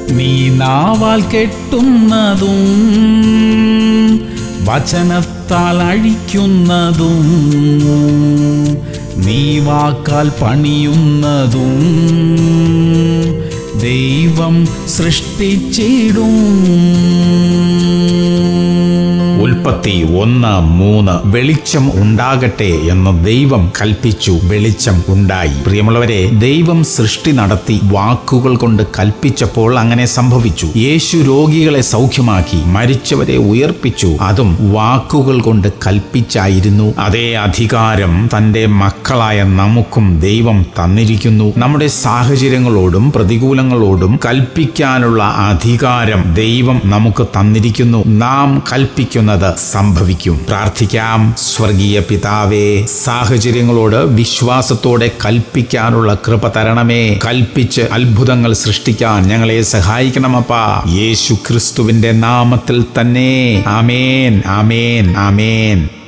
നീ നാവാൽ കെട്ടുന്നതും വചനത്താൽ അഴിക്കുന്നതും നീ വാക്കാൽ പണിയുന്നതും ദൈവം സൃഷ്ടിച്ചിടും ഉൽപ്പത്തി ഒന്ന് മൂന്ന് വെളിച്ചം ഉണ്ടാകട്ടെ എന്ന് ദൈവം കൽപ്പിച്ചു വെളിച്ചം ഉണ്ടായി പ്രിയമുള്ളവരെ ദൈവം സൃഷ്ടി നടത്തി വാക്കുകൾ കൊണ്ട് കൽപ്പിച്ചപ്പോൾ അങ്ങനെ സംഭവിച്ചു യേശു രോഗികളെ സൗഖ്യമാക്കി മരിച്ചവരെ ഉയർപ്പിച്ചു അതും വാക്കുകൾ കൊണ്ട് കൽപ്പിച്ചായിരുന്നു അതേ അധികാരം തന്റെ മക്കളായ നമുക്കും ദൈവം തന്നിരിക്കുന്നു നമ്മുടെ സാഹചര്യങ്ങളോടും പ്രതികൂലങ്ങളോടും കൽപ്പിക്കാനുള്ള അധികാരം ദൈവം നമുക്ക് തന്നിരിക്കുന്നു നാം കൽപ്പിക്കുന്നത് സംഭവിക്കും പ്രാർത്ഥിക്കാം സ്വർഗീയ പിതാവേ സാഹചര്യങ്ങളോട് വിശ്വാസത്തോടെ കൽപ്പിക്കാനുള്ള കൃപ തരണമേ കൽപ്പിച്ച് അത്ഭുതങ്ങൾ സൃഷ്ടിക്കാൻ ഞങ്ങളെ സഹായിക്കണമപ്പാ യേശു ക്രിസ്തുവിന്റെ നാമത്തിൽ തന്നെ ആമേൻ ആമേൻ ആമേൻ